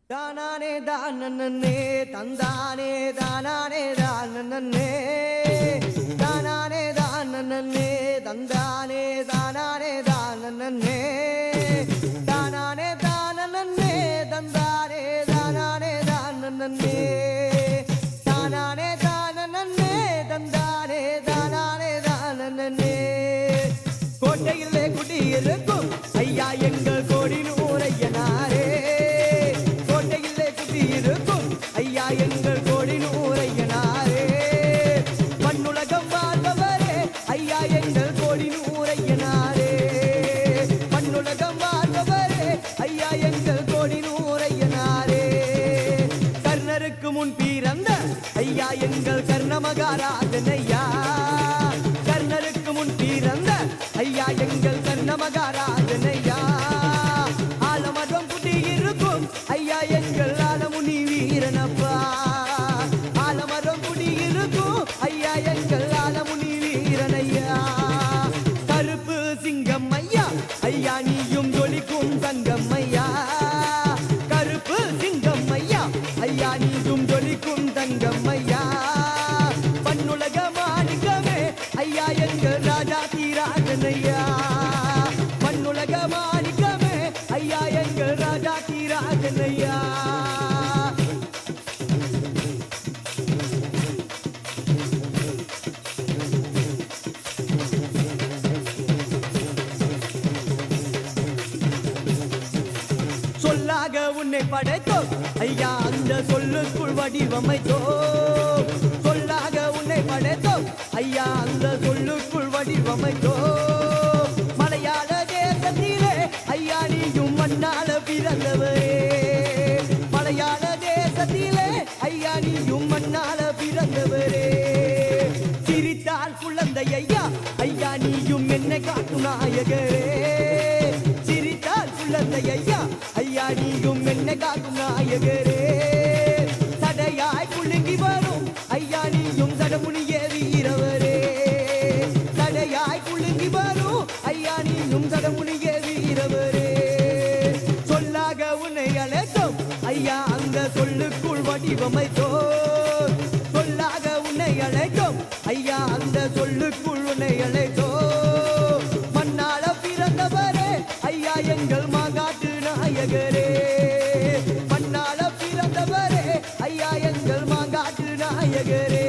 தானானே தானே தந்தானே தானானே தானே தானானே தானே தந்தானே தானானே தானே தானானே தானே தந்தானே தானானே தானே தானானே தானே தந்தானே தானானே தானே கோட்டையிலே குடியிருக்கும் ஐயா எங்கள் கோடி நூறையனாரே கோட்டையிலே குடியிருக்கும் ஐயா எங்கள் கோடி நூறையனாரே மண்ணுலகம் வாழ்பவரே ஐயா எங்கள் கோடி நூறையனாரே மண்ணுலகம் வாழ்பவரே ஐயா எங்கள் கோடி நூறையனாரே கர்ணருக்கு முன் பிறந்த ஐயா எங்கள் கர்ணமகாராஜனையா கர்ணருக்கு முன் பிறந்த ஐயா எங்கள் கர்ணமகாராஜனையா ஆலமரம் குடியிருக்கும் ஐயா எங்கள் ஆலமுனி வீரனப்பா ஆலமரம் குடியிருக்கும் ஐயா எங்கள் ஆலமுனி வீரனையா கருப்பு சிங்கம் ஐயா ஐயா நீயும் ஜொலிக்கும் தங்கம் ஐயா கருப்பு சிங்கம் ஐயா ஐயா நீயும் ஜொலிக்கும் தங்கம் ஐயா பண்ணுலக மாணிக்கமே ஐயா எங்கள் ராஜா தீராஜனையா பண்ணுலக மாணிக்கமே ஐயா எங்கள் ராஜா தீராஜனையா சொல்லாக உன்னை படைத்தோம் ஐயா அந்த சொல்லுக்குள் வடிவமைத்தோம் சொல்லாக உன்னை படைத்தோம் ஐயா அந்த சொல்லுக்குள் வடிவமைத்தோம் மலையாள தேசத்திலே ஐயா நீயும் மண்ணால பிறந்தவரே மலையாள தேசத்திலே ஐயா நீயும் மண்ணால பிறந்தவரே சிரித்தால் குழந்தை ஐயா ஐயா நீயும் என்னை காட்டும் நாயகரே சிரித்தால் குழந்தை ஐயா ஐயா நீயும் என்னை காக்கும் நாயகரே சடையாய் குலுங்கி வரும் ஐயா நீயும் சடமுனியே வீரவரே சடையாய் குலுங்கி வரும் ஐயா நீயும் சடமுனியே வீரவரே சொல்லாக உன்னை அழைத்தோம் ஐயா அந்த சொல்லுக்குள் வடிவமைத்தோம் சொல்லாக உன்னை அழைத்தோம் ஐயா அந்த சொல்லுக்குள் உன்னை அழைத்தோம் மண்ணால பிறந்தவரே ஐயா எங்கள் மாங்காட்டு நாயகரே மண்ணால பிறந்தவரே ஐயா எங்கள் மாங்காட்டு நாயகரே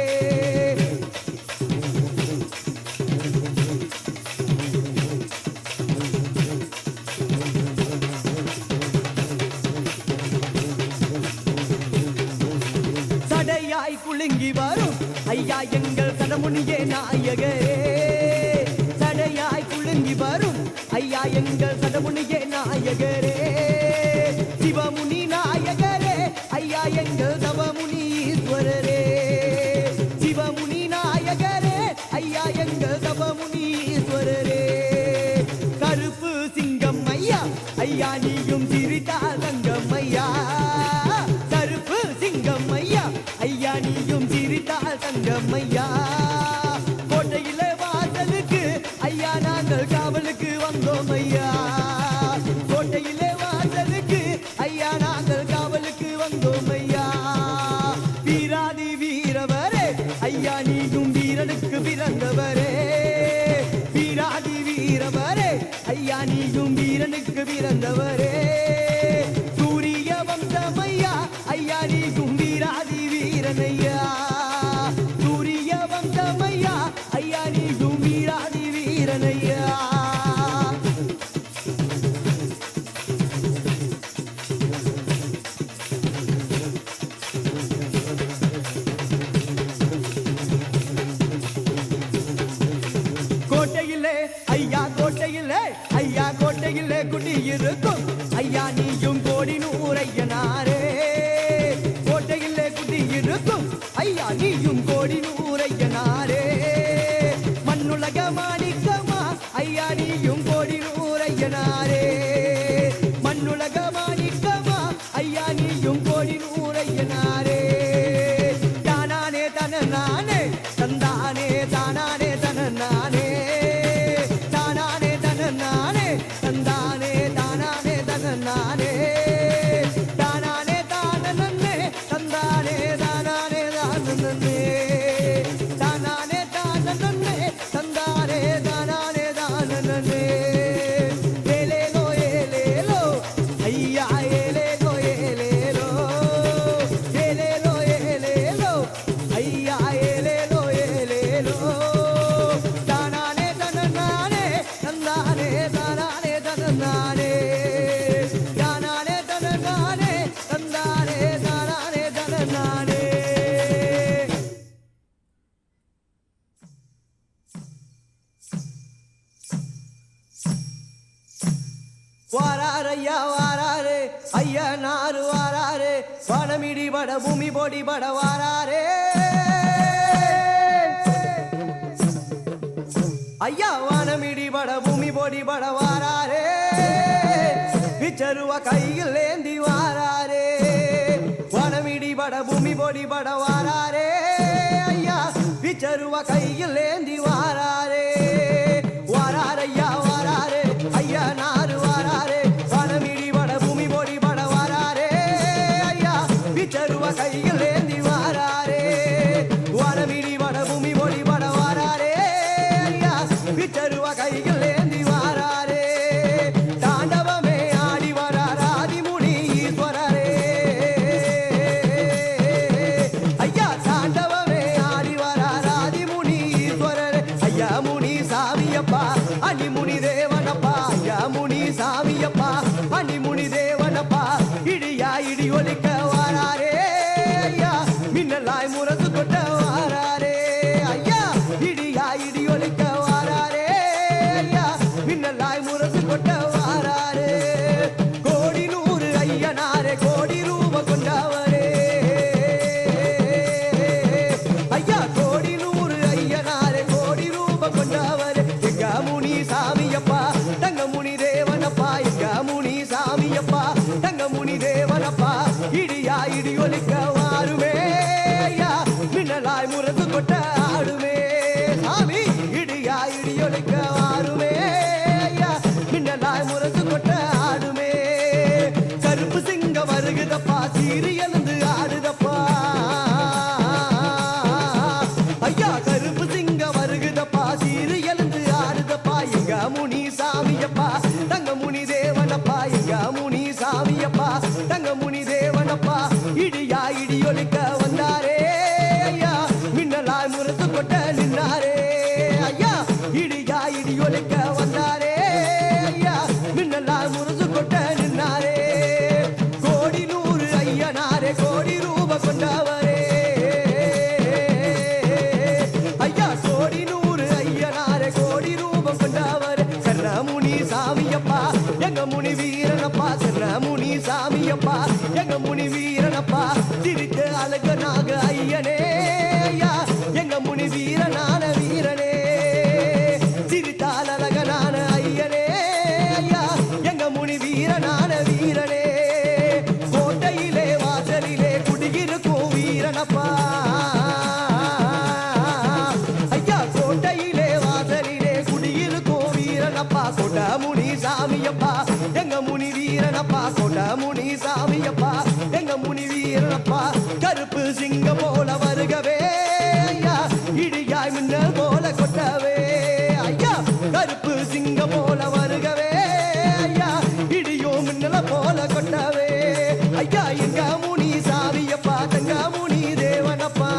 சடையாய் குலுங்கி வரும் ஐயா எங்கள் சடமுனியே நாயகரே சடையாய் குலுங்கி வரும் ஐயா எங்கள் சடமுனியே நாயகரே சிவமுனி நாயகரே ஐயா எங்கள் தவமுனி ஈஸ்வரரே சிவமுனி நாயகரே ஐயா எங்கள் தவமுனி ஈஸ்வரரே கருப்பு சிங்கம் ஐயா ஐயா நீயும் சிரித்தால் தங்கம் ஐயா கருப்பு சிங்கம் ஐயா ஐயா நீயும் சிரித்தால் தங்கம் ஐயா கோட்டையிலே வாசலுக்கு ஐயா நாங்கள் காவலுக்கு வந்தோம் ஐயா கோட்டையிலே வாசலுக்கு ஐயா நாங்கள் காவலுக்கு வந்தோம் ஐயா வீராதி வீரவரே ஐயா நீயும் வீரனுக்கு பிறந்தவரே வீராதி வீரவரே ஐயா நீயும் வீரனுக்கு பிறந்தவரே சூரிய வம்சமையா ஐயா நீயும் வீராதி வீரனையா சூரிய வம்சமையா ஐயா நீயும் வீராதி வீரனையா கோட்டையிலே ஐயா கோட்டையிலே ஐயா கோட்டையிலே குடியிருக்கும் ஐயா நீயும் கோடி நூறையனாரே கோட்டையிலே குடியிருக்கும் ஐயா நீயும் கோடி நூறையனாரே மண்ணுலக மாணிக்கமா ஐயா நீயும் கோடி நூறையனாரே மண்ணுலக மாணிக்கமா ஐயா நீயும் கோடி நூறையனாரே தானானே தனநானே தந்தானே தானானே தனநானே தானானே தனநானே தந்தானே தானானே தனநானே தானா ஐயா வாராரு ஐயா நாறு வாராரு வனமிடி பட பூமி பொடி பட வாராரே ஐயா வானமிடி பட பூமி பொடி பட வாராரே விச்சருவ கையில் ஏந்தி வாராரே வானமிடி பட பூமி பொடி பட வாராரே ஐயா விச்சருவ கையில் ஏந்தி வாராரே வாராரையா வாராரே ஐயா நாறு வாராரே வானமிடி பட பூமி பொடி பட வாராரே ஐயா விச்சருவ கையில் ஏந்தி வாராரே வானமிடி பட பூமி பொடி பட வாராரே ஐயா விச்சருவ கையில் ஏந்தி வாராரே தாண்டவமே ஆடி வரார் ஆதிமுனி ஈஸ்வரரே ஐயா தாண்டவமே ஆடி வரார் ஆதிமுனி ஈஸ்வரரே ஐயா முனி சாமியப்பா அணிமுனி தேவனப்பா ஐயா முனி சாமியப்பா அணிமுனி தேவனப்பா இடியா இடி ஒலிக்க வாராரே ஐயா மின்னலாய் முரசு கொட்ட வாராரே ஐயா இடியா இடி ஒலிக்க வாராரே ஐயா மின்னலாய் முரசு கொட்ட வாராரே கோடி நூறு ஐயனாரே கோடி ரூப கொண்டவரே ஐயா கோடி நூறு ஐயனாரே கோடி ரூப கொண்டவரே எங்க முனி சாமியப்பா தங்க முனி தேவனப்பா எங்க முனி சாமியப்பா தங்க முனி தேவனப்பா இடியா இடி ஒலிக்க வாருமே ஐயா மின்னலாய் முரசு கொட்ட ஆடுமே சாமி இடியா இடி ஒலிக்க வாருமே ஐயா மின்னலாய் முரசு கொட்ட ஆடுமே கருப்பு சிங்க வருகுதப்பா சீரி எழுந்து ஆடுதப்பா ஐயா கருப்பு சிங்க வருகுதப்பா சீரு எழுந்து ஆடுதப்பா எங்க முனி சாமியப்பா தங்க முனி தேவனப்பா எங்க முனி சாமியப்பா தங்க முனி தேவனப்பா இடியா இடி ஒலிக்க வந்தாரே ஐயா மின்னலாய் முரசு கொட்ட நின்னாரே ஐயா இடியா இடி ஒலிக்க வந்தாரே ஐயா மின்னலாய் முரசு கொட்ட நின்னாரே கோடி நூறு ஐயனாரே கோடி ரூப கொண்டவரே ஐயா கோடி நூறு ஐயனாரே கோடி ரூபம் கொண்டவர் கர்ணமுனி சாமியப்பா எங்க முனி வீரனப்பா கர்ணமுனி சாமியப்பா எங்க முனி வீரனப்பா சிரித்த அழகனாக ஐயனே ஐயா எங்க முனி வீரனான வீரனே சிரித்தால் அழகனான ஐயனே ஐயா எங்க முனி வீரனான வீரனே கோட்டையிலே வாசலிலே குடியிருக்கும் வீரனப்பா ஐயா கோட்டையிலே வாசலிலே குடியிருக்கும் வீரனப்பா கோட்ட முனி சாமியப்பா எங்க முனி வீரனப்பா கோட்ட முனி சாமியப்பா எங்க முனி வீரனப்பா கருப்பு சிங்கம் போல வருகவே ஐயா இடியாய் மின்னல் போல கொட்டவே ஐயா கருப்பு சிங்கம் போல வருகவே ஐயா இடியோ மின்னல போல கொட்டவே ஐயா எங்க முனி சாமியப்பா தங்க முனி தேவனப்பா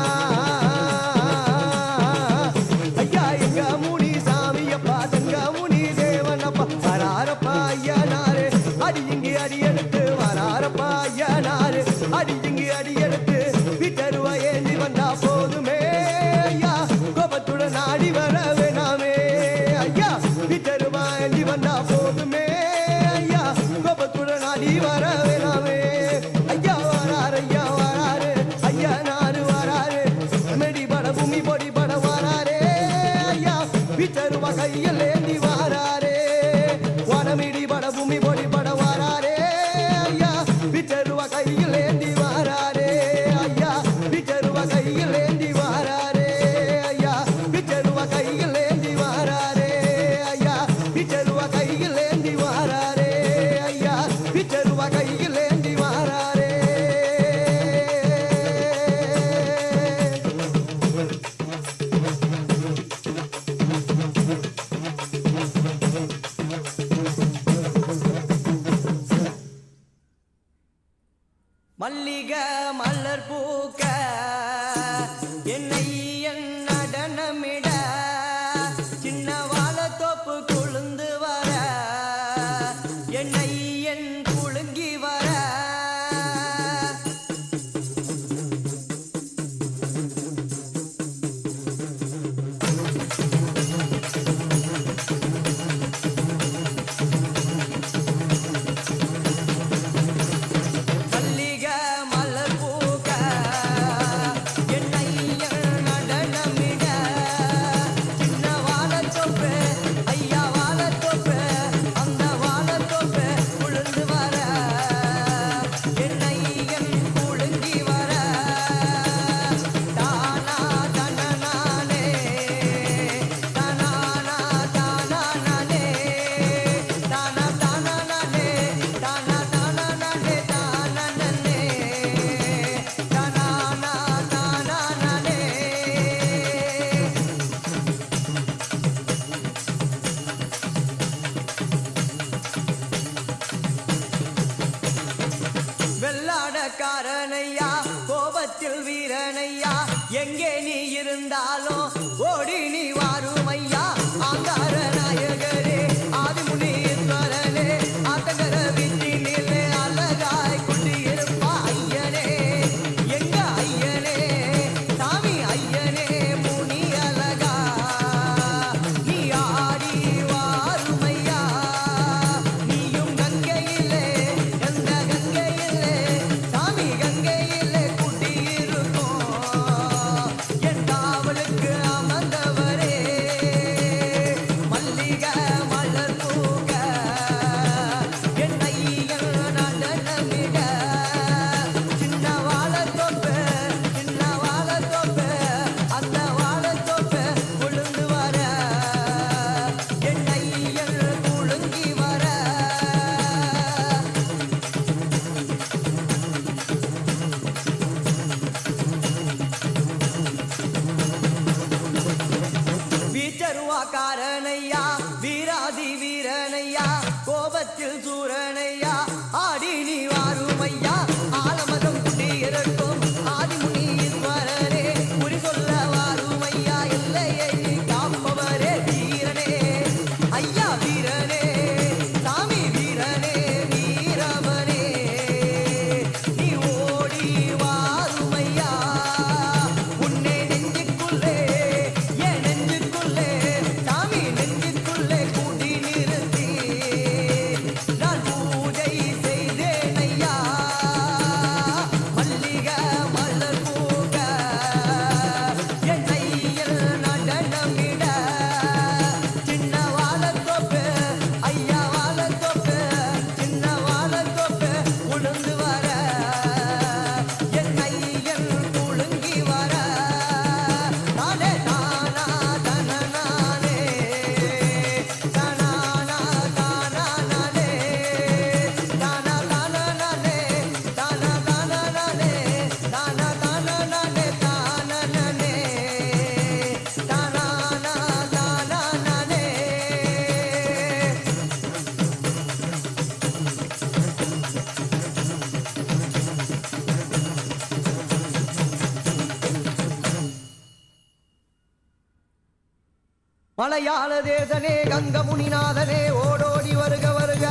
ஐயா எங்க முனி சாமியப்பா தங்க முனி தேவனப்பா வராரப்பா ஐயா நாரு அடி இங்கு அடி எடுத்து வராரப்பா ஐயா நாரு அடி இங்கு அடி எடுத்து விட்டருவா ஏந்தி வந்தா போதுமே ஐயா கோபத்துடன் ஆடி வர வேணாமே ஐயா விட்டருவா ஏந்தி வந்தா போதுமே ஐயா கோபத்துடன் ஆடி வர வேணாமே ஐயா வராரு ஐயா வராரு ஐயா நாரு வராரு மெடி பட பூமி பொடி பட வராரே ஐயா விட்டருவா கையில் ஏந்தி வாராரே வனமிடி பட பூமி பொடி பட வாராரே ஐயா விட்டருவா கையில் ஏந்தி வாராரே ஐயா விட்டருவா கையில் ஏந்தி வாராரே ஐயா விட்டருவா கையில் ஏந்தி வாராரே ஐயா விட்டருவா கையில் ஏந்தி வாராரே ஐயா விட்டருவா கையில் ஏந்தி வாராரே மல்லிக மலர் பூக்க என்னை என் நடனமிட சின்ன வாழத்தோப்பு குழுந்து வர என்னை என் குலுங்கி வர வெள்ளாடக்காரனையா கோபத்தில் வீரனையா எங்கே நீ இருந்தாலும் ஓடி நீ வாருமையா ஆங்கார நாயகரே ஆதிமுனீஸ்வரனே ஆத்தகர வீட்டினிலே அழகாய் குடியிருப்பா ஐயனே எங்க ஐயனே சாமி ஐயனே முனி அழகா நீ ஆடி வாருமையா நீயும் கங்கையிலே எந்த கங்கையிலே சாமி கங்கையிலே குடியிருக்கும் என் காவலுக்கு அமர்ந்தவரே மல்லிகை மலர் பூக்க என் ஐயன் நடனமிட சின்ன வாழத்தோப்பு சின்ன வாழத்தோப்பு அந்த வாழத்தோப்பு குழுந்து வர என் ஐயன் குழுங்கி வர வீச்சருவாக்காரனையா வீராதி வீரனையா கோபத்தில் சூரனையா ஆடி நீ வாருமையா ஆலமதம் குடியிருக்கும் ஆதிமுனி ஈஸ்வரரே குறி சொல்ல வாருமையா எல்லையை நீ காப்பவரே வீரனே ஐயா வீரனே சாமி வீரனே வீரவனே நீ ஓடி வாருமையா உன்னை நெஞ்சுக்குள்ளே என் நெஞ்சுக்குள்ளே சாமி நெஞ்சுக்குள்ளே கூடி நிறுத்தி நான் பூஜை செய்தேன் ஐயா மல்லிகை மலர் பூக்க என் கையில் நடனமிட சின்ன வாழத்தோப்பு ஐயா வாழத்தோப்பு சின்ன வாழத்தோப்பு உளுந்து வர என் கையில் குலுங்கி வர நானே தானா தன நானே தானானா தானா நானே தானா தானா நானே தானா தானா நானே தானா தானா நானே தானா நானே தானானா தானா நானே மலையாள தேசனே கங்க முனிநாதனே ஓடோடி வருக வருக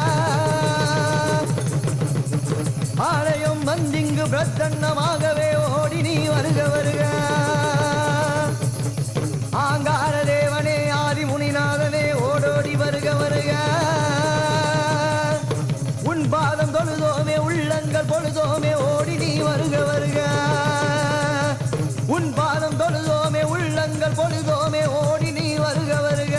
ஆலயம் வந்திங்கு பிரசன்னமாகவே ஓடி நீ வருக வருக ஆங்கார தேவனே ஆதி முனிநாதனே ஓடோடி வருக வருக உன் பாதம் தொழுதோமே உள்ளங்கள் பொழுதோமே ஓடி நீ வருக வருக உன் பாதம் தொழுதோமே உள்ளங்கள் பொழுதோமே ஓடி நீ வருக வருக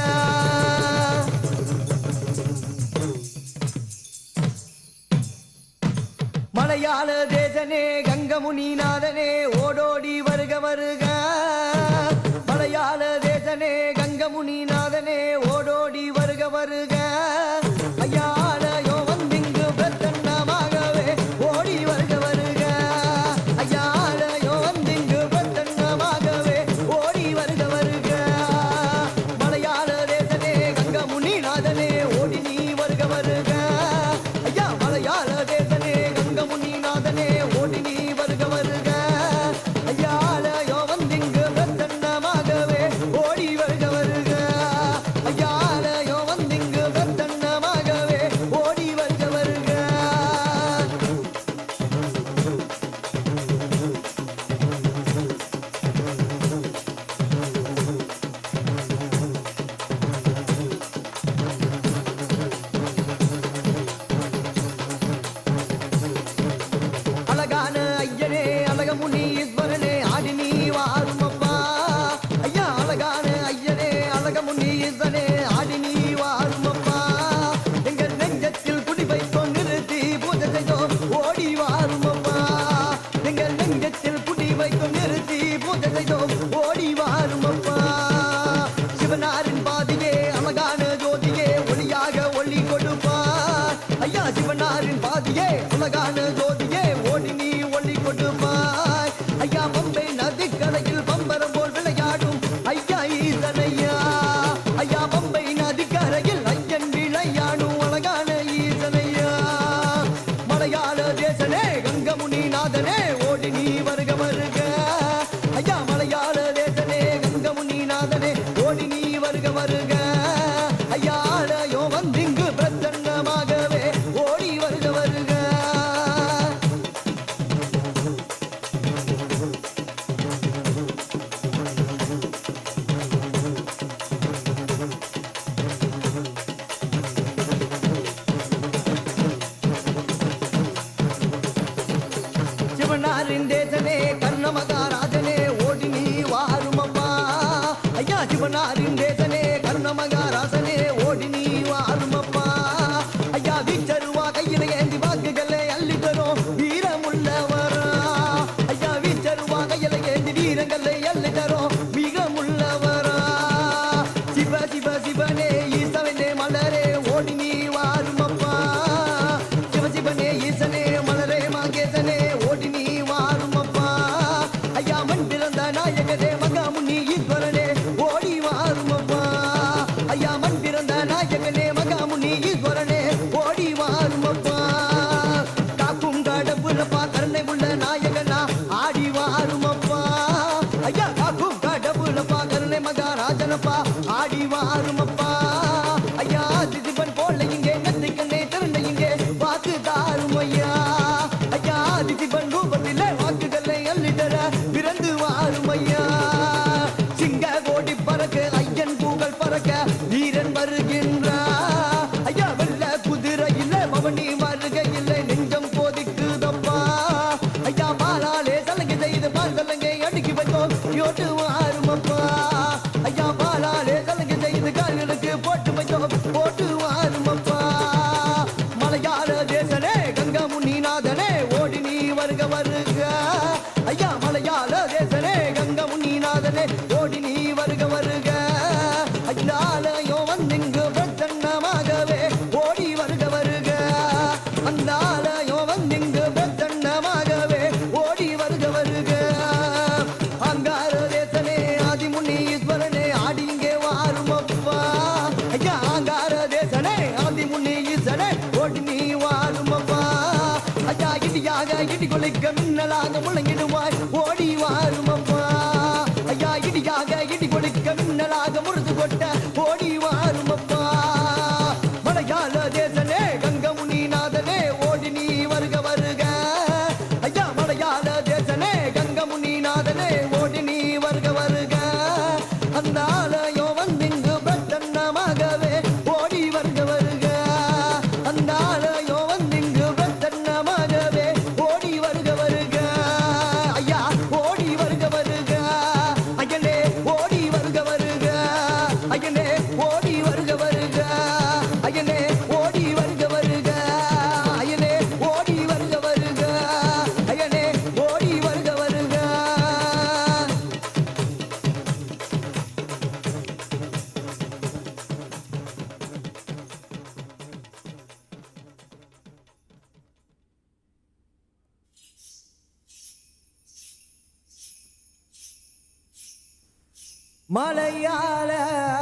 மலையாள தேசனே கங்கமுனிநாதனே ஓடோடி வருக வருக மலையாள தேசனே கங்கமுனிநாதனே ஓடோடி வருக வருக ஐயாலயோ வந்திங்கு பிரசன்னமாகவே ஓடி வருக வருக ஐயாலயோ வந்திங்கு பிரசன்னமாகவே ஓடி வருக வருக மலையாள தேசனே கங்கமுனிநாதனே ஓடி நீ வருக வருக ஐயா மலையாள தேசனே கங்கமுனிநாதனே ஓடி நீ வருக வருக ஐயாலயோ வந்திங்கு பிரசன்னமாகவே ஓடி வருக வருக ஐயாலயோ வந்திங்கு பிரசன்னமாகவே ஓடி வருக வருக அழகான ஐயனே அழகமுனி ஈஸ்வரனே ஆடி நீ வாருமப்பா ஐயா அழகான ஐயனே அழகமுனி ஈஸ்வரனே ஆடி நீ வாருமப்பா எங்கள் நெஞ்சத்தில் குடி வைத்தோம் நிறுத்தி பூஜை செய்தோம் ஓடி வாருமப்பா எங்கள் நெஞ்சத்தில் குடி வைத்தோம் நிறுத்தி பூஜை செய்தோம் ஓடி வாருமப்பா சிவனாரின் பாதியே அழகான ஜோதியே ஒளியாக ஒளி கொடுப்பார் ஐயா சிவனாரின் பாதியே அழகான ஜோதியே ஓடி நீ ஒளி கொடுப்பாய் ஐயா பம்பை நதிக்கரையில் பம்பரம் போல் விளையாடும் ஐயா ஈசனையா ஐயா பம்பை நதிக்கரையில் ஐயன் விளையாடும் அழகான ஈசனையா மலையாள தேசனே கங்க கங்கமுனி நாதனே ஓடி நீ வருக வருக ஐயா மலையாள தேசனே கங்கமுனி நாதனே ஓடி நீ வருக வருக ஐயா ஆலயோ வந்திங்கு பிரசன்னமாகவே ஓடி வருக வருக சிவனாரின் தேசனே கர்ணமகாராஜனே ஓடி நீ வாருமம்மா ஐயா சிவனாரின் தேசனே கர்ணமகாராசனே ஓடி நீ வாருமம்மா ஐயா வீச்சருவா கையில ஏந்தி வாக்குகளை அள்ளி தரும் வீரமுள்ளவரா ஐயா வீச்சருவா கையில ஏந்தி வீரங்களை அள்ளி தரும் வீரமுள்ளவரா சிவ சிவ சிவனே ஈசவனே மலரே ஓடி நீ வாருமப்பா சிவ சிவனே ஈசனே மலரே மாகேசனே ஓடி நீ வாருமப்பா ஐயா மண் பிறந்த நாயகனே மகாமுனி ஈஸ்வரனே ஓடி வாருமப்பா ஐயா மண் பிறந்த நாயகனே மகாமுனி ஈஸ்வரனே ஓடி வாருமப்பா காக்கும் கடப்புறப்பா கருணை உள்ள நாயகனா ஆடி வாருமப்பா ஐயா காக்கும் கடப்புறப்பா கருணை மகாராஜனப்பா ஆடி வாருமப்பா ஐயா திதிபன் போல இங்கே நெத்திக்கண்ணே திறந்த இங்கே வாக்கு தாரும் ஐயா ஐயா திதிபன் ரூபத்திலே வாக்குகளை அள்ளி தர பிறந்து வாரும் ஐயா சிங்க கோடி பறக்க ஐயன் பூகள் பறக்க வீரன் வருகின்றார் ஐயா வெள்ள குதிரையில் மவனி வருகையில் நெஞ்சம் போதிக்குதப்பா ஐயா பாலாலே சலங்கை செய்து பால் சலங்கை அடுக்கி வைத்தோம் யோட்டு வாருமப்பா ஐயா பாலாலே சலங்கை செய்து கால்களுக்கு போட்டு வைத்தோம் போட்டு வாருமப்பா மலையாள தேசனே கங்கா முனிநாதனே ஓடி நீ வருக வருக ஐயா மலையாள தேசனே கங்கா முனிநாதனே ஓடி நீ வருக வருக ஐயாலயோ வந்திங்கு பிரசன்னமாகவே ஓடி வருக வருக அந்த ஆலயோ வந்திங்கு பிரசன்னமாகவே ஓடி வருக வருக அங்கார தேசனே ஆதிமுனி ஈஸ்வரனே ஆடி இங்கே வாருமப்பா ஐயா அங்கார தேசனே ஆதிமுனி ஈஸ்வரனே ஓடி நீ வாருமப்பா ஐயா இடியாக இடி கொலைக்க மின்னலாக முழங்கிடுவாய் ஓடி வாருமப்பா ஐயா இடியாக இடி கொலைக்க மின்னலாக முறிது கொட்ட ஓடி வாருமப்பா மலையாள தேசனே கங்கமுனி நாதனே ஓடி நீ வருக வருக ஐயா மலையாள தேசனே கங்கமுனி நாதனே ஓடி நீ வருக வருக அந்த ஆலயோ வந்திங்கு பிரசன்னமாகவே ஓடி வருக வருக அந்த ஆலயோ வந்திங்கு பிரசன்னமாகவே ஓடி வருக வருக ஐயா ஓடி வருக வருக ஐயனே ஓடி வருக வருக ஐயனே ஓடி வருக வருக ஐயனே ஓடி வருக வருக ஐயனே ஓடி வருக வருக ஐயனே ஓடி வருக வருக மலையாள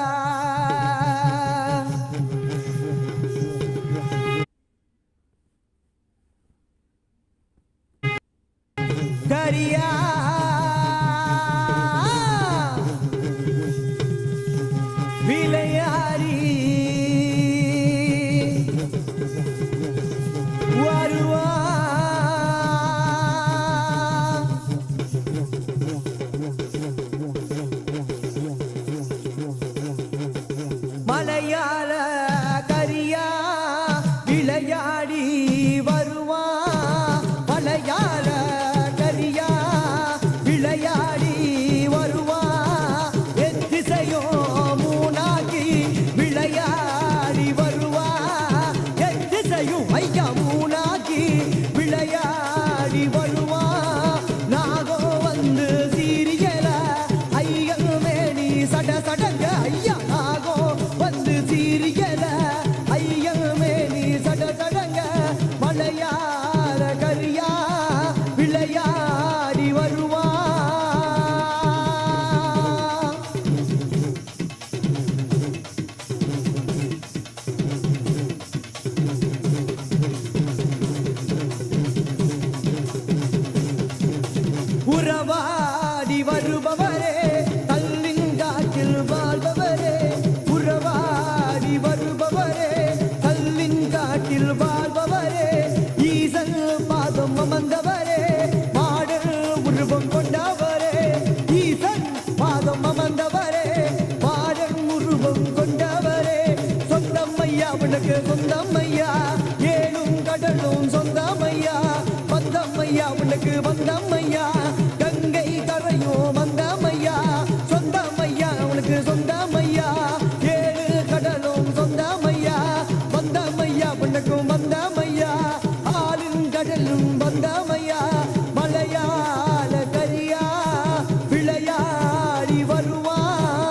கரியா விளையாடி வருவா மலையாள கரியா விளையாடி வருவா மலையாள கரியா உறவாடி வருபவரே கல்லின் காட்டில் வாழ்பவரே உறவாடி வருபவரே கல்லின் காட்டில் வாழ்பவரே ஈசன் பாதம் அமர்ந்தவரே மாடல் உருவம் கொண்டவரே ஈசன் பாதம் அமர்ந்தவரே மாடல் உருவம் கொண்டவரே சொந்தம் ஐயா உனக்கு சொந்தம் ஐயா ஏழும் கடலும் சொந்தம் ஐயா வந்தம் ஐயா உனக்கு வந்தம் ஐயா கங்கை கரையும் வந்தம் ஐயா சொந்தம் ஐயா உனக்கு சொந்தம் ஐயா ஏழு கடலும் சொந்தம் ஐயா வந்தம் ஐயா உனக்கும் வந்தம் ஐயா ஆளும் கடலும் வந்தம் ஐயா மலையாள கரியா விளையாடி வருவான்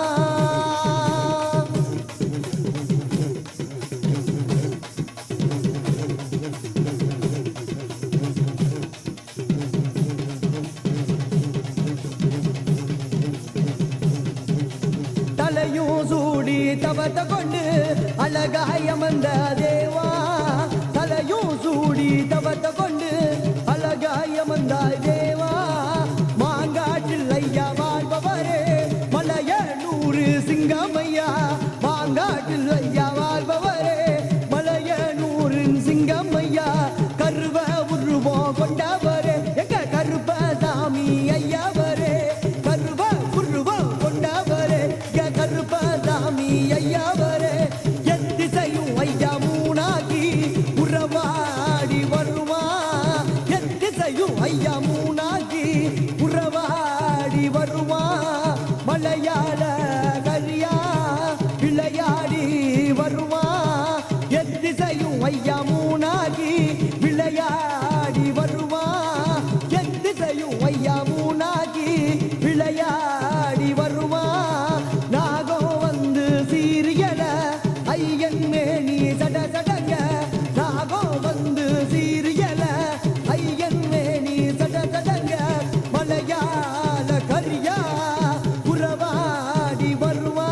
தலையும் சூடி தவத்த கொண்டு அழகாய் அமர்ந்த தேவா தலையும் சூடி தவத்த கொண்டு அழகாய் அமர்ந்த தேவா மாங்காட்டில் ஐயா வாழ்பவரே மலைய நூறு சிங்கமையா மாங்காட்டில் ஐயா வாழ்பவரே மலைய நூறு சிங்கமையா கருவ உருவம் கொண்டவரே எங்க கருப்ப சாமி ஐயாவரே கருவ உருவம் கொண்டவரே எங்க கருப்ப சாமி ஐயாவரே என் திசையும் ஐயா மூணாகி உறவாடி வருவா என் திசையும் ஐயா மூணாகி உறவாடி வருவா மலையாள கரியா விளையாடி வருவா என் திசையும் ஐயா மூணாகி விளையாடி வருவா என் திசையும் ஐயா மூணாகி விளையாடி வருவா நாகம் வந்து சீரியல ஐயன் மேனி சட சடங்க நாகம் வந்து சீரியல ஐயன் மேனி சட சடங்க மலையாள கரியா உறவாடி வருவா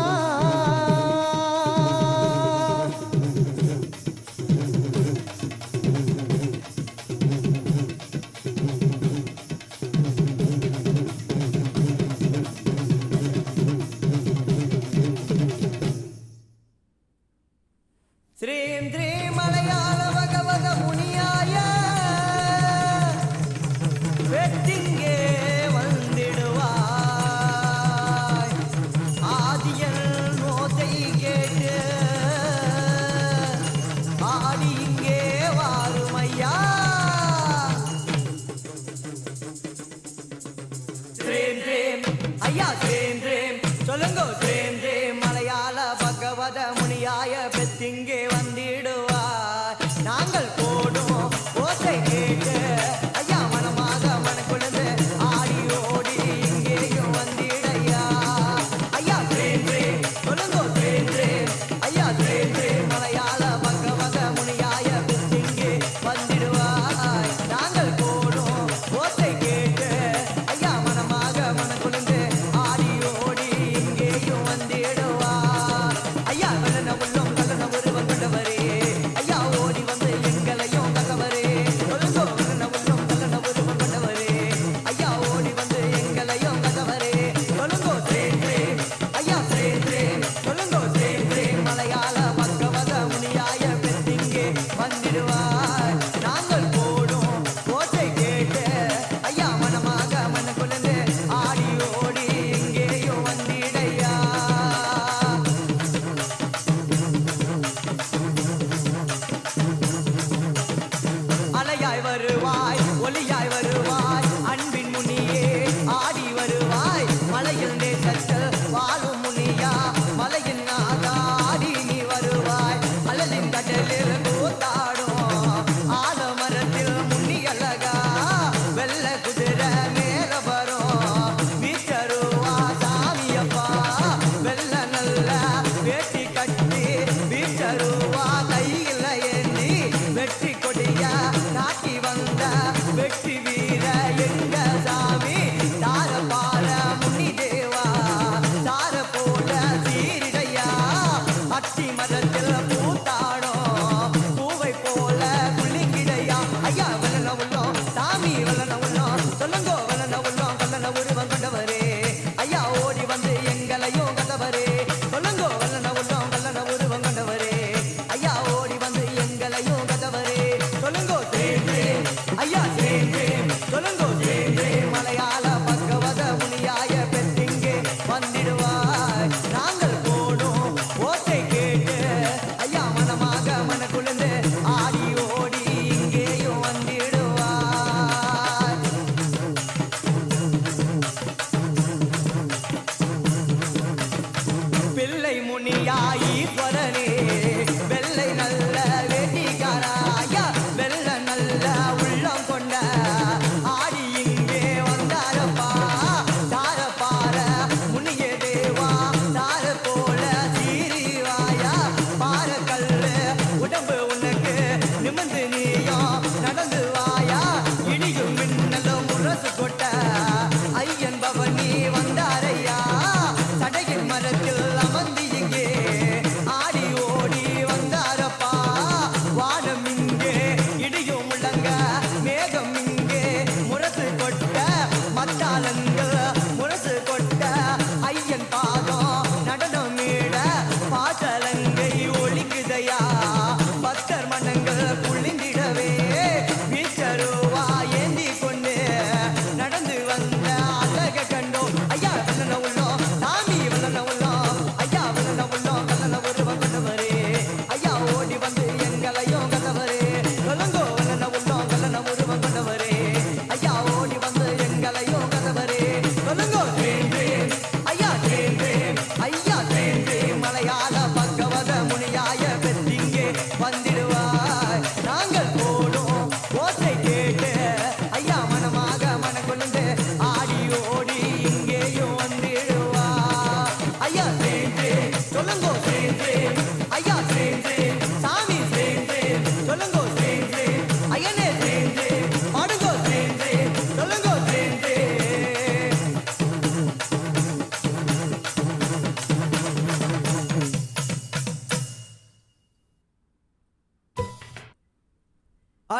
ஸ்ரீம் ஸ்ரீம் மலையாள பகவத முனியாய வெட்டிங்கே வந்திடுவாய் ஆதியல் நோத்தை கேட்டு ஆடி இங்கே வாருமையா ட்ரேம் ட்ரேம் ஐயா ட்ரேம் ட்ரேம் சொல்லுங்க ட்ரேம் ட்ரேம் மலையாள பகவத முனியாய பெத்திங்கே வந்திடுவார் நாங்கள் போடும் ஓசை கேட்டு ஐயா மனமாக மனக்குழுந்து ஆடி ஓடி இங்கேயும் வந்திடையா ஐயா ட்ரேம் ட்ரேம் சொல்லுங்க ட்ரேம் ட்ரேம் ஐயா ட்ரேம் ட்ரேம் மலையாள பகவத முனியாய பெத்திங்கே வந்திடுவார் நாங்கள் போடும் ஓசை கேட்டு ஐயா மனமாக மனக்குழுந்து ஆடி ஓடி இங்கேயும் வந்து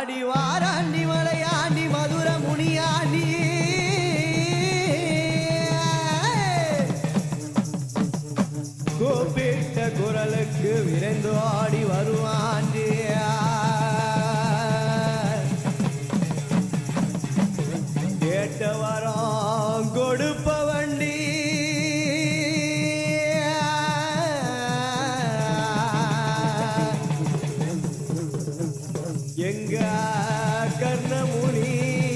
ஆடி வாராண்டி மலையாண்டி மதுர முனியாண்டி கூப்பிட்ட குரலுக்கு விரைந்து ஆடி வருவாண்டி கேட்ட வரம் கொடுப்ப வண்டி எங்க கர்ணமுனி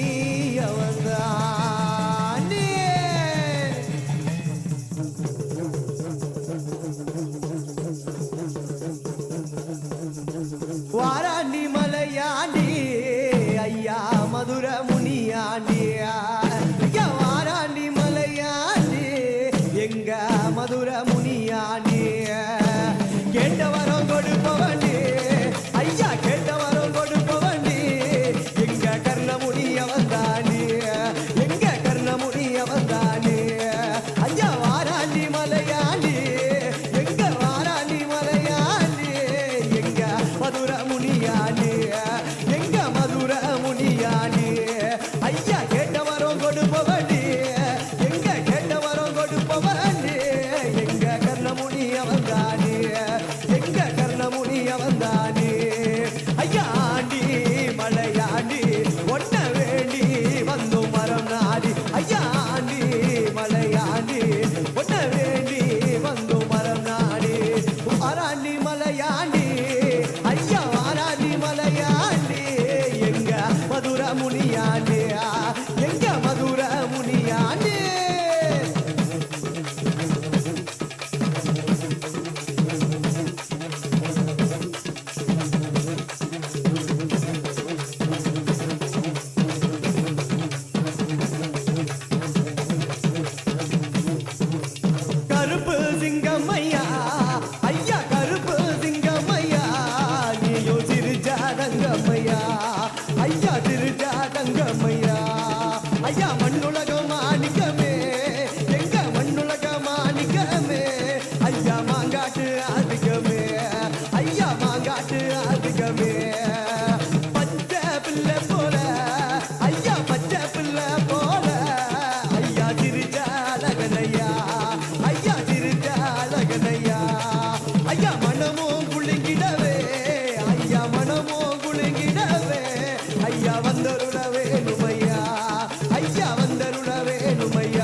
அவன்தானே வாராண்டி மலையாண்டி ஐயா மதுர முனியாண்டி ஐயா வாராண்டி மலையாண்டி எங்க மதுர முனியாண்டி கேட்ட வரம் கொடுப்பவண்டி ஐயா கேட்ட வரம் கொடுப்பவண்டி எங்க கர்ணமுனி அவன்தாண்டி எங்க கர்ணமுனி அவன்தாண்டி ஐயா வாராண்டி மலையாண்டி எங்க வாராண்டி மலையாண்டி எங்க மதுர முனியாண்டி எங்க மதுர முனியாண்டி ஐயா கேட்ட வரம் கொடுப்பவண்டி எங்க கேட்ட வரம் கொடுப்பவண்டி எங்க கர்ணமுனி அவன்தானே எங்க கர்ணமுனி அவன்தானே ஐயா ஆண்டி மலையாண்டி ஒன்ன வேண்டி வந்து மரம் நாடி ஐயா ஆண்டி மலையாண்டி ஒன்ன வேண்டி வந்து மரம் நாடி வாராண்டி மலையாண்டி ஐயா வாராண்டி மலையாண்டி எங்க மதுர முனியாண்டி எங்க மதுர முனியாண்டி கருப்பு சிங்கம் ஐயா ஐயா கருப்பு சிங்கம் ஐயா நீயோ சிரிச்சா தங்கம்மையா ஐயா சிரிச்சா தங்கம்மையா ஐயா மண்ணுலக மாணிக்கமே எங்க மண்ணுலக மாணிக்கமே ஐயா மாங்காட்டு அதிகமே ஐயா மாங்காட்டு அதிகமே பச்சை பிள்ளை போல ஐயா பச்சை பிள்ளை போல ஐயா திருஜாலகனையா ஐயா திருஜாலகனையா ஐயா மனமோ குளிங்கிடவே ஐயா மனமோ குளிங்கிடவே ஐயா வந்தருளவே நுமையா ஐயா வந்தருளவே நுமையா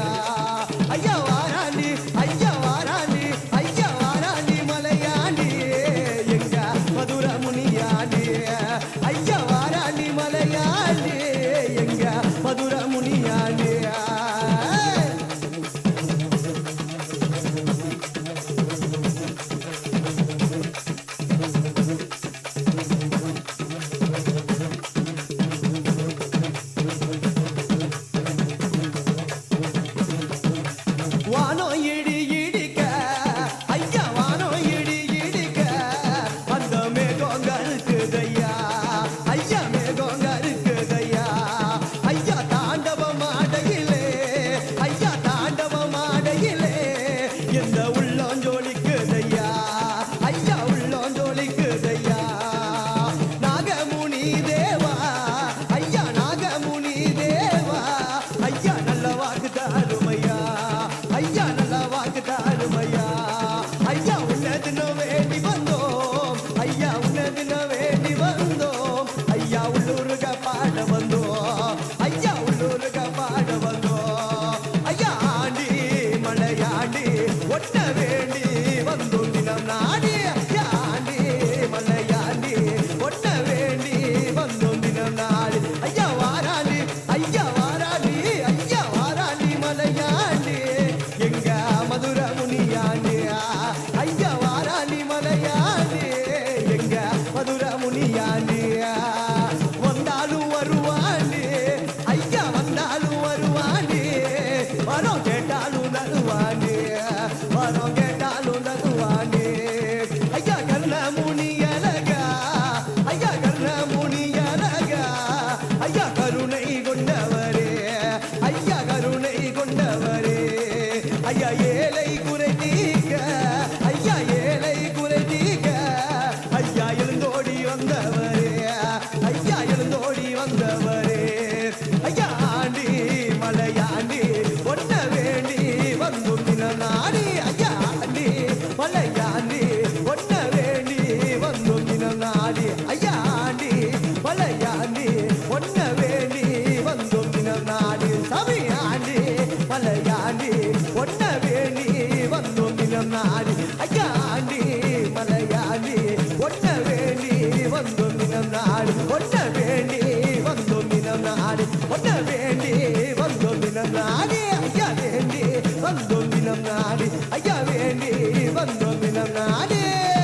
நாடி ஐயா வேண்டி வந்தோம் தினம் நாடி ஐயா வேண்டி வந்தோம் தினம் நாடி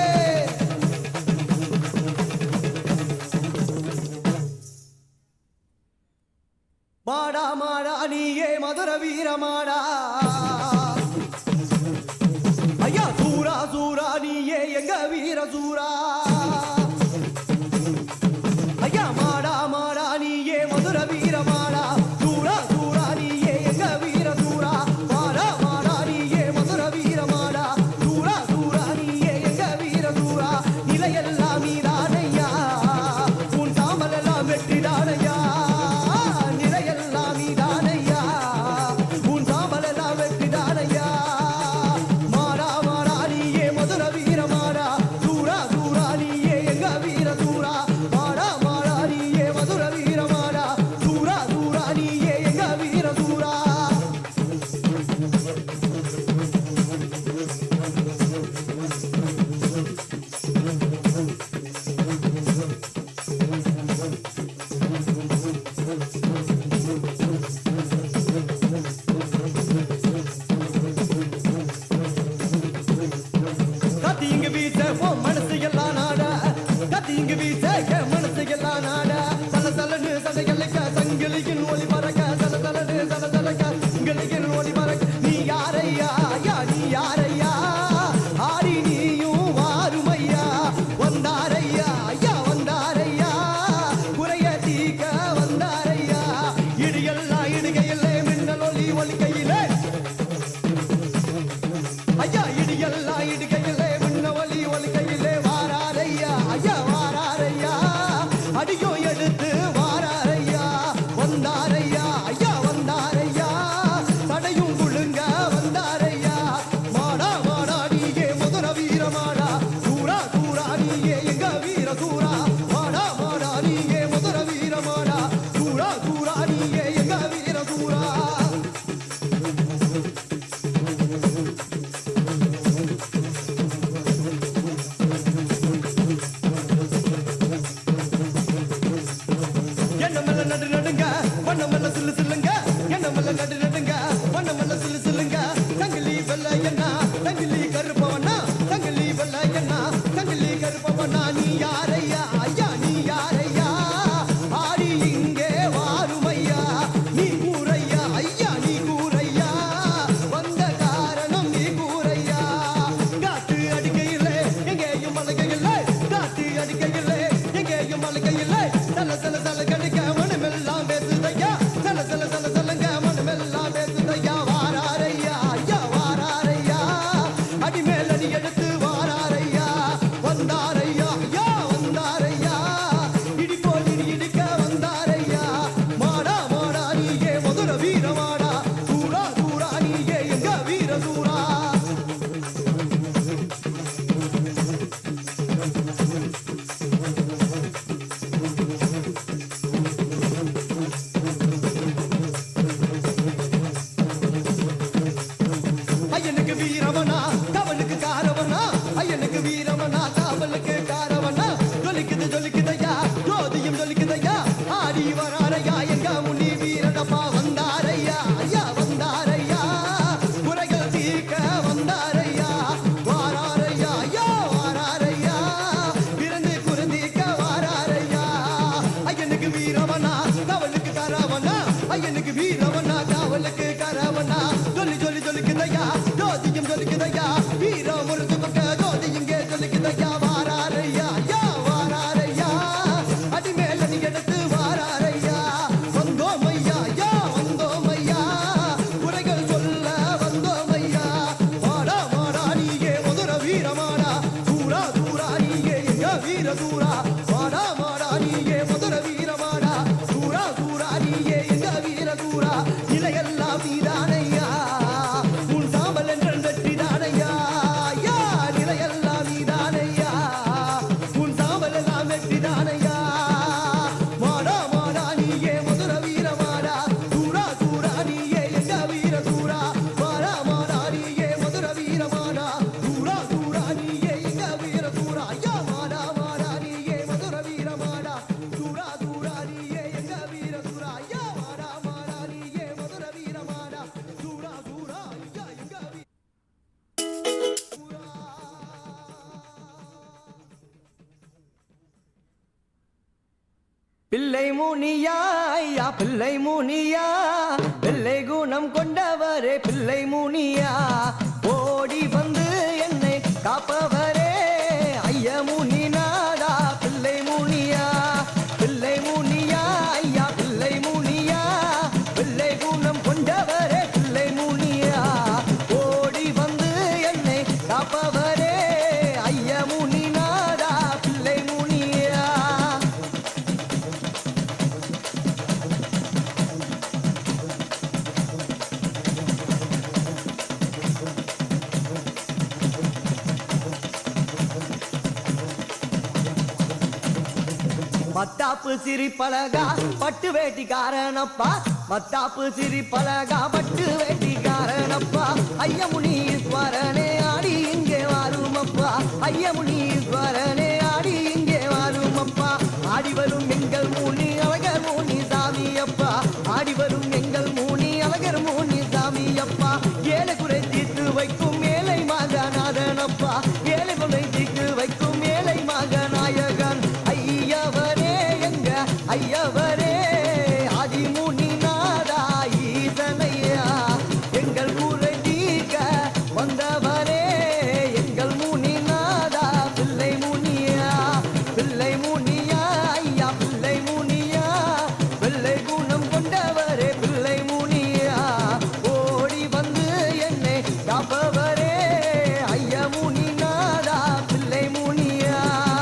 மாடா மாடா நீயே மதுர வீரமாடா ஐயா சூரா சூரா நீயே எங்க வீர சூரா ஐயா மாடா மாடா நீயே மதுர வீரமாடா சூரா சூரா நீயே எங்க வீர சூரா மாடா மாடா நீயே மதுர வீரமாடா சூரா சூரா நீயே எங்க வீர சூரா நிலையெல்லாம் நீதானையா உன் சாம்பலெல்லாம் வெற்றிதானையா நிலையெல்லாம் நீதானையா உன் சாம்பலெல்லாம் வெற்றிதானையா மாடா மாடா நீயே மதுர வீரமாடா சூரா சூரா நீயே எங்க வீர சூரா மாடா மாடா நீயே மதுர வீரமாடா சூரா சூரா நீயே எங்க வீர சூரா கத்தி இங்க வீச உன் மனசு எல்லாம் நாட கத்தி இங்க வீச என் மனசு எல்லாம் நாட சல சலனு சதைகளுக்க சங்கிலியின் ஒளி பறக்க சல சலனு சல சலக்க சங்கிலியின் ஒளி பறக்க நீ யாரையா ஐயா நீ யாரையா ஆடி நீயும் வாருமையா வந்தாரையா ஐயா வந்தாரையா குறைய தீக்க வந்தாரையா இடியெல்லாம் இடுகையிலே மின்னல் ஒளி ஒலிக்கையிலே ஐயா இடியெல்லாம் இடுகையிலே முன்ன ஒலி ஒலிக்கையிலே வாராரையா ஐயா வாராரையா அடியோ எடுத்து வாராரையா வந்தாரையா ஐயா வந்தாரையா தடையும் குழுங்க வந்தாரையா மாடா மாடா நீயே முதல வீரமாடா சூரா சூரா நீயே எங்க வீர சூரா மாடா மாடா நீயே முதல வீரமாடா சூரா சூரா நீயே எங்க வீர சூரா எண்ணமெல்ல நடு நடுங்க வண்ணமெல்ல சில்லு சில்லுங்க எண்ணமெல்ல நடு நடுங்க வண்ணமெல்ல சில்லு சில்லுங்க தங்கிலி வெள்ள என்ன தங்கிலி கருப்பவனா தங்கிலி வெள்ள என்ன தங்கிலி கருப்பவனா நீ யாரையா ஐயா நீ யாரையா ஆடி இங்கே வாருமையா நீ கூரையா ஐயா நீ கூரையா வந்த காரணம் நீ கூரையா காத்து அடிக்கையிலே எங்கேயும் மலைக்கையிலே காத்து அடிக்கையிலே எங்கேயும் மலைக்கையிலே தல தல தல கடிக்க மனமெல்லாம் பேசுதையா தல தல தல தலங்க மனமெல்லாம் பேசுதையா வாராரையா ஐயா வாராரையா அடிமேல் அடி எடுத்து வாராரையா வந்தாரையா ஐயா வந்தாரையா இடி போல் இடி இடிக்க வந்தாரையா மாடா மாடா நீயே மதுர வீரமாடா சூரா சூரா நீயே எங்க வீர சூரா ஐயனுக்கு வீரவனா கவலுக்கு காரவனா ஐயனுக்கு வீரவனா காவலுக்கு காரவனா ஜொலிக்குது ஜொலிக்குதையா ஜோதியும் ஜொலிக்குதையா ஆடி வராரையா எங்க முனி வீரனப்பா வந்தாரையா ஐயா வந்தாரையா குறைகள் தீர்க்க வந்தாரையா வாராரையா ஐயா வாராரையா பிறந்து குருந்திக்க வாராரையா ஐயனுக்கு வீரவனா கவலுக்கு காரவனா ஐயனுக்கு வீரவனா காவலுக்கு காரவனா சொல்லி சொல்லி சொல்லிக்குதையா ஜோதியும் சொல்லிக்குதையா வீரம் ஒரு துவக்க ஜோதி இங்கே சொல்லிக்குதையா வாராரையா ஐயா வாராரையா அடிமேல நீ எடுத்து வாராரையா வந்தோம் ஐயா ஐயா வந்தோம் ஐயா குறைகள் சொல்ல வந்தோம் ஐயா வாடா வாடா நீயே மதுர வீரமாடா சூரா சூரா நீயே எங்க வீர சூரா வாடா வாடா நீயே மதுர வீரமாடா சூரா சூரா நீயே எங்க வீர சூரா நிலையெல்லாம் நீதானையா உன் சாம்பல் என்ற வெற்றிதானையா ஐயா நிலையெல்லாம் நீதானையா உன் சாம்பல் எல்லாம் வெற்றிதானையா மாடா மாடா நீயே மதுர வீரமாடா சூரா சூரா நீயே எங்க வீர சூரா மாடா மாடா நீயே மதுர வீரமாடா சூரா சூரா நீயே எங்க வீர சூரா ஐயா மாடா மாடா நீயே மதுர வீரமாடா சூரா சூரா நீயே எங்க வீர சூரா ஐயா மாடா மாடா நீயே மதுர வீரமாடா பிள்ளை முனியா ஐயா பிள்ளை முனியா பிள்ளை குணம் கொண்டவரே பிள்ளை முனியா ஓடி வந்து என்னை காப்பவரே ஐயா முனி நாடா பிள்ளை முனியா பிள்ளை முனியா ஐயா பிள்ளை முனியா பிள்ளை குணம் கொண்டவரே பிள்ளை முனியா ஓடி வந்து என்னை காப்பவரே ஐயா முனி நாடா பிள்ளை முனியா மத்தாப்பு சிரி பழகா பட்டு வேட்டிக்காரனப்பா மத்தாப்பு சிரி பழகா பட்டு வேட்டிக்காரனப்பா ஐயமுனீஸ்வரனே ஆடி இங்கே வாருமப்பா ஐயமுனீஸ்வரனே ஆடி இங்கே வாருமப்பா ஆடி வரும் எங்கள் மூனி அழகர் மூனி சாமி அப்பா ஆடி வரும் எங்கள் மூனி அழகர் மூனி சாமி அப்பா ஏழை குறை தீர்த்து வைக்கும் ஏழை மகநாதனப்பா ஏழை குறை தீர்த்து வைக்கும் ஏழை மகநாயகன் ஐயவரே எங்க ஐயவரே ஆதிமுனி நாதா ஈசனையா எங்கள் குறை தீர்க்க வந்தவரே எங்கள் முனி நாதா பிள்ளை முனியா பிள்ளை முனியா ஐயா பிள்ளை முனியா பிள்ளை குணம் கொண்டவரே பிள்ளை முனியா ஓடி வந்து என்னை காப்பவரே ஐயா முனி நாதா பிள்ளை முனியா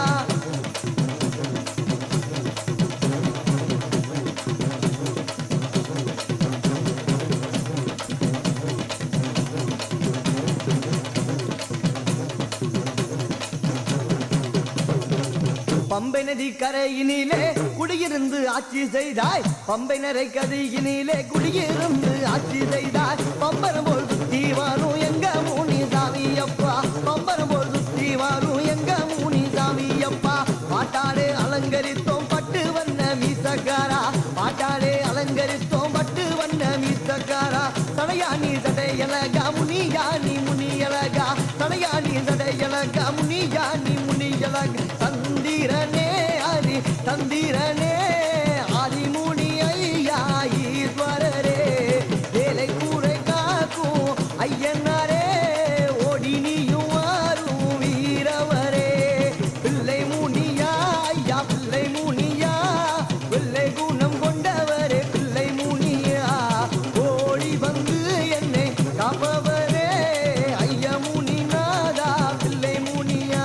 பம்பை நதி கரையினிலே குடியிருந்து ஆட்சி செய்தாய் பம்பை நரை கதையினிலே குடியிருந்து ஆட்சி செய்தாய் பம்பரம் போல் சுத்தி வரும் எங்க மூனி சாமி அப்பா பம்பரம் போல் சுத்தி வரும் எங்க மூனி சாமி அப்பா பாட்டாலே அலங்கரித்தோம் பட்டு வண்ண மீசக்காரா பாட்டாலே அலங்கரித்தோம் பட்டு வண்ண மீசக்காரா தடையாணி தடையலகா முனியானி முனியலகா தடையாணி தடையலகா முனியானி முனியலகா தந்திரனே ஹரி தந்திரனே ஆதிமுனி ஐயா ஈஸ்வரரே ஏழை கூரை காக்கும் ஐயனாரே ஓடி நீயும் வாரும் வீரவரே பிள்ளை முனியா ஐயா பிள்ளை முனியா பிள்ளை குணம் கொண்டவரே பிள்ளை முனியா ஓடி வந்து என்னை காப்பவரே ஐயா முனி நாதா பிள்ளை முனியா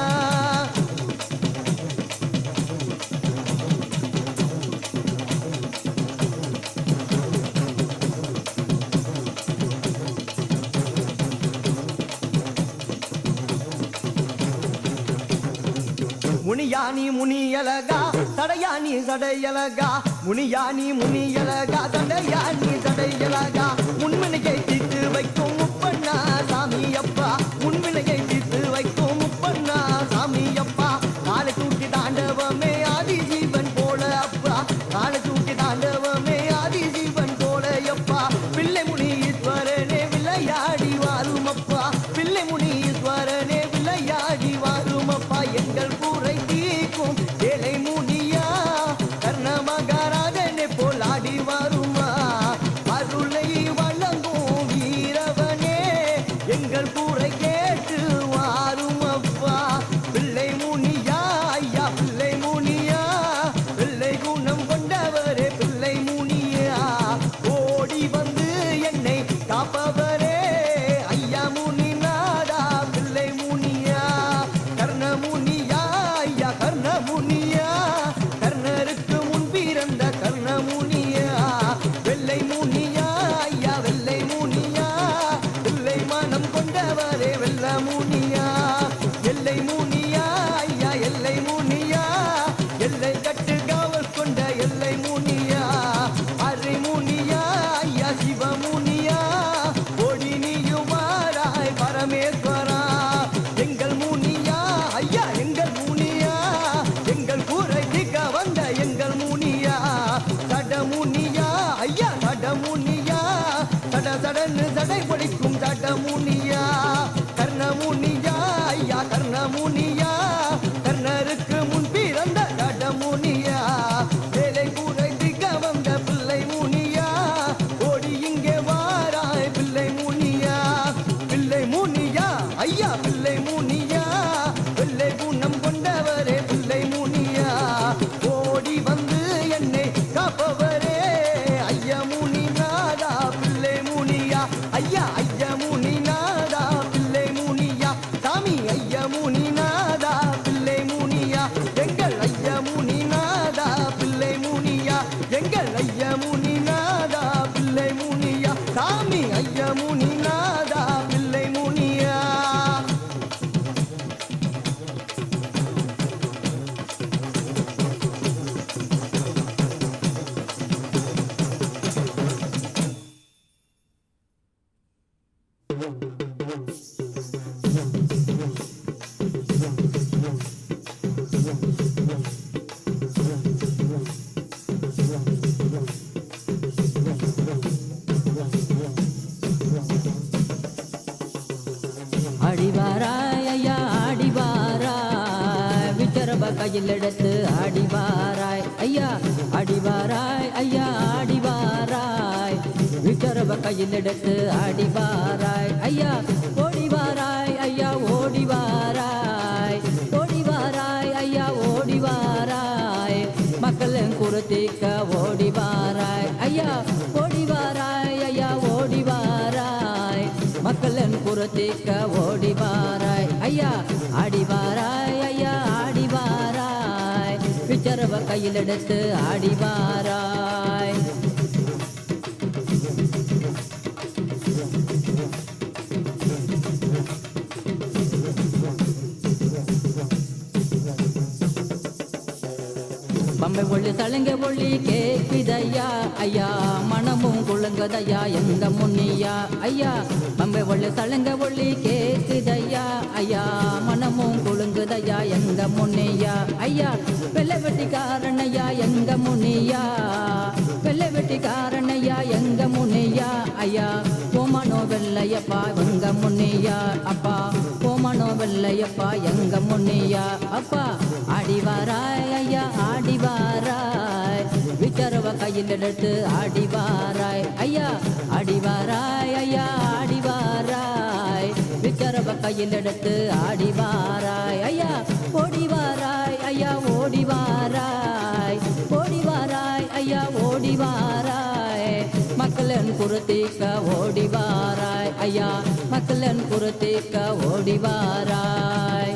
முனியானி முனியலகா தடையானி சடையலகா முனியானி முனியலகா தடையானி சடையலகா முன்மனையை தீர்த்து வைக்கும் முப்பண்ணா சாமி அப்பா முன்வினையை தீர்த்து வைக்கும் முப்பண்ணா சாமி அப்பா காலை தூக்கி தாண்டவமே ஆதி ஜீவன் போல அப்பா காலை தூக்கி தாண்டவமே ஆதி ஜீவன் போல அப்பா பிள்ளை முனி ஈஸ்வரனே விளையாடி வாரும் அப்பா பிள்ளை முனி ஈஸ்வரனே விளையாடி வாரும் அப்பா எங்கள் கூரை தீக்கும் ஏழை முனியா கர்ண மகாராஜனே போல் ஆடி வருமா அருளை வழங்கும் வீரவனே எங்கள் கூரை கேட்டு வாரும் அப்பா பிள்ளை முனியா ஐயா பிள்ளை முனியா பிள்ளை குணம் கொண்டவரே பிள்ளை முனியா ஓடி வந்து என்னை காப்பவரே ஐயா முனி நாடா பிள்ளை முனியா கர்ண முனியா ஐயா கர்ண முனியா கர்ணருக்கு முன் பிறந்த கர்ண முனியா வெள்ளை முனியா ஐயா வெள்ளை முனியா வெள்ளை மனம் கொண்டவரே வெள்ள முனியா எல்லை முனியா ஐயா எல்லை முனியா எல்லை கட்டு காவல் கொண்ட எல்லை முனியா அரை முனியா ஐயா சிவமுனியா ஓடி நீயும் வாராய் பரமேஸ்வரா எங்கள் முனியா ஐயா எங்கள் முனியா எங்கள் கூரை தீக்க வந்த எங்கள் முனியா சடமுனியா ஐயா சடமுனியா சட சடன்னு சடை பொடிக்கும் சடமுனியா கர்ணமுனியா ஐயா கர்ணமுனியா கர்ணருக்கு முன் பிறந்த சடமுனியா வேலை கூரை சாமி ஐயா முனி நாதா பிள்ளை முனியா அடிவாராய் ஐயா அடிவாராய் விச்சரப கையில் எடுத்து அடிவாராய் ஐயா அடிவாராய் ஐயா அடிவாராய் விச்சரப கையில் எடுத்து அடிவாராய் ஐயா ஓடிவாராய் ஐயா ஓடிவாராய் ஓடிவாராய் ஐயா ஓடிவாராய் மக்களின் குருத்திக்க ஓடிவாராய் ஐயா ஓடிவாராய் ஐயா ஓடிவாராய் மக்களின் புறத்திக்க ஓடிவாராய் ஐயா ஆடிவாராய் ஐயா ஆடிவாராய் விச்சரவ கையில் எடுத்து ஆடிவாராய் பம்பை ஒளி சலங்க ஒளி கேட்குதையா ஐயா மனமும் குழுங்குதையா எங்க முன்னியா ஐயா பம்பை ஒளி சலங்க ஒளி கேட்குதையா ஐயா மனமும் குழுங்குதையா எங்க முன்னியா ஐயா வெள்ளை வெட்டிக்காரனையா எங்க முனியா வெள்ளை வெட்டிக்காரனையா எங்க முனியா ஐயா ஓமனோ வெள்ளையப்பா எங்க முன்னியா அப்பா ஓமனோ வெள்ளையப்பா எங்க முன்னியா அப்பா ஆடிவாராய் ஐயா ஆடிவாராய் விச்சரவ கையில் எடுத்து ஆடிவாராய் ஐயா ஆடிவாராய் ஐயா ஆடிவாராய் விச்சரவ கையில் எடுத்து ஆடிவாராய் ஐயா ஓடிவாராய் ஐயா ஓடிவாராய் ஓடிவாராய் ஐயா ஓடிவாராய் மக்களின் குருத்திக்க ஓடிவாராய் ஐயா மக்களின் குருத்திக்க ஓடிவாராய்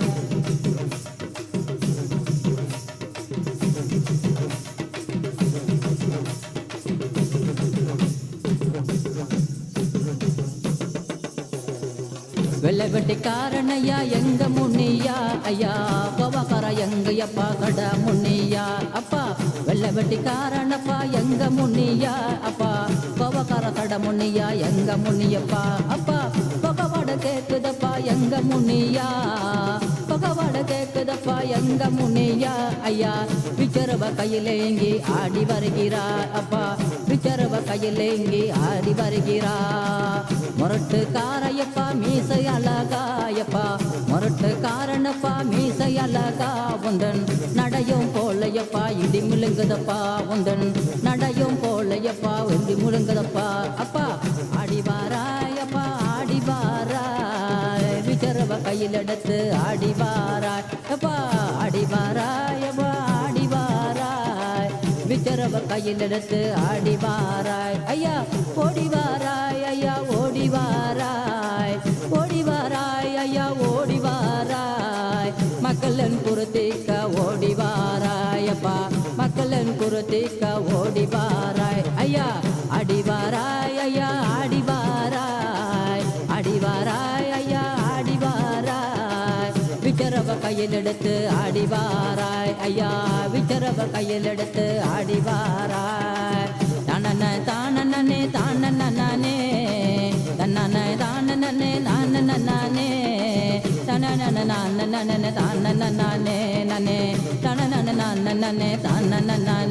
வெள்ளை வெட்டிக்காரனையா எங்க முன்னியா ஐயா கோவக்கார எங்க அப்பா கட முன்னியா அப்பா வெள்ளை வெட்டிக்காரனப்பா எங்க முன்னியா அப்பா கோவக்கார கட முன்னியா எங்க முன்னியப்பா அப்பா பகவாட கேக்குதப்பா எங்க முன்னியா பகவாட கேக்குதப்பா எங்க முன்னியா ஐயா விச்சரவ கையிலேங்கி ஆடி வருகிறார் அப்பா விச்சரவ கையிலேங்கி ஆடி வருகிறா முரட்டு காரையப்பா மீசை அழகாயப்பா முரட்டு காரணப்பா மீசை அழகா உந்தன் நடையும் போலையப்பா இடி முழுங்குதப்பா உந்தன் நடையும் போலையப்பா இடி முழுங்குதப்பா அப்பா ஆடிவாராயப்பா ஆடிவாராய் விச்சரவ கையில் எடுத்து ஆடிவாராய் அப்பா ஆடிவாராயப்பா ஆடிவாராய் விச்சரவ கையில் எடுத்து ஆடிவாராய் ஐயா ஓடிவாராய் ஐயா ஓடிவாராய் ஓடிவாராய் ஐயா ஓடிவாராய் மக்களின் குருத்திக்க ஓடிவாராய் அப்பா மக்களின் குருத்திக்க ஓடிவாராய் ஐயா அடிவாராய் ஐயா ஆடிவாராய் அடிவாராய் ஐயா ஆடிவாராய் விச்சரவ கையில் எடுத்து ஆடிவாராய் ஐயா விச்சரவ கையில் எடுத்து ஆடிவாராய் தனன தானனே தானனே தன்னன தானனே நானனே தனனன நானனன தானனனே நனே தனனன நானனனே தானனனே